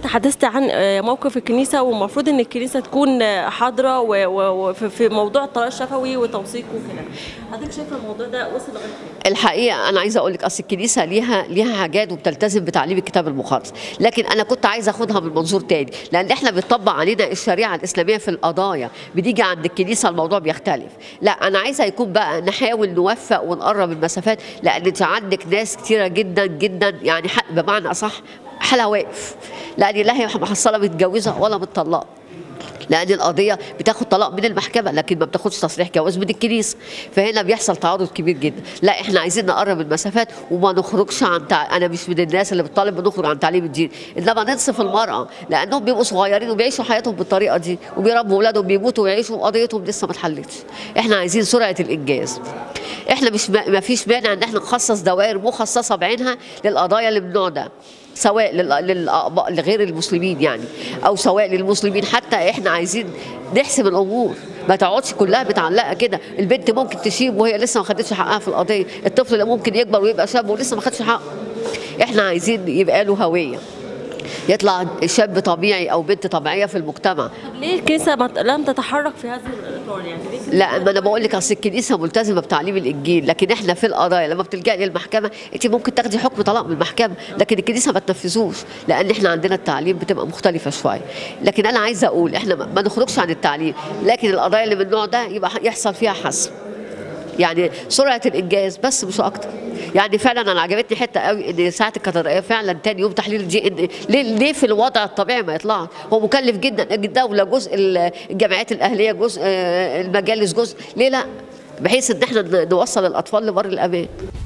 تحدثت عن آه، موقف الكنيسه والمفروض ان الكنيسه تكون آه، حاضره و- و- وفي في موضوع الطلاق الشفوي وتوثيقه وكده حضرتك شايفه الموضوع ده وصل لغايه فين؟ الحقيقه انا عايزه اقول لك اصل الكنيسه ليها ليها حاجات وبتلتزم بتعليم الكتاب المقدس لكن انا كنت عايزه اخدها من منظور تاني لان احنا بيطبق علينا الشريعه الاسلاميه في القضايا بنيجي عند الكنيسه الموضوع بيختلف لا انا عايزه يكون بقى نحاول نوفق ونقرب المسافات لان انت عندك ناس كتيره جدا جدا يعني حق بمعنى اصح حالها واقف لان لا هي محصله متجوزه ولا متطلقه لان القضيه بتاخد طلاق من المحكمه لكن ما بتاخدش تصريح جواز من الكنيسه فهنا بيحصل تعارض كبير جدا لا احنا عايزين نقرب المسافات وما نخرجش عن تع... انا مش من الناس اللي بتطالب بنخرج عن تعليم الدين انما ننصف المراه لانهم بيبقوا صغيرين وبيعيشوا حياتهم بالطريقه دي وبيربوا اولادهم بيموتوا ويعيشوا وقضيتهم لسه ما اتحلتش احنا عايزين سرعه الانجاز احنا مش ما فيش مانع ان احنا نخصص دوائر مخصصه بعينها للقضايا اللي من النوع ده سواء لل- للأقباء لغير المسلمين يعني او سواء للمسلمين حتى احنا عايزين نحسم الامور ما تقعدش كلها متعلقه كده البنت ممكن تشيب وهي لسه ما خدتش حقها في القضيه الطفل اللي ممكن يكبر ويبقى شاب ولسه ما خدش حقه احنا عايزين يبقى له هويه يطلع شاب طبيعي او بنت طبيعيه في المجتمع طب ليه الكنيسه ما ت- لم تتحرك في هذا الاطار يعني ليه الكنيسة- لا ما انا بقول لك اصل الكنيسه ملتزمه بتعليم الانجيل لكن احنا في القضايا لما بتلجئي للمحكمه انت ممكن تاخدي حكم طلاق من المحكمه لكن الكنيسه ما تنفذوش لان احنا عندنا التعليم بتبقى مختلفه شويه لكن انا عايزه اقول احنا ما ما نخرجش عن التعليم لكن القضايا اللي من النوع ده يبقى يحصل فيها حسم يعني سرعه الانجاز بس مش اكتر يعني فعلا انا عجبتني حته قوي ان ساعه الكاتدرائيه فعلا تاني يوم تحليل الجي ان ليه ليه في الوضع الطبيعي ما يطلعش هو مكلف جدا الدوله جزء الجامعات الاهليه جزء آه، المجالس جزء ليه لا بحيث ان احنا نوصل الاطفال لبر الامان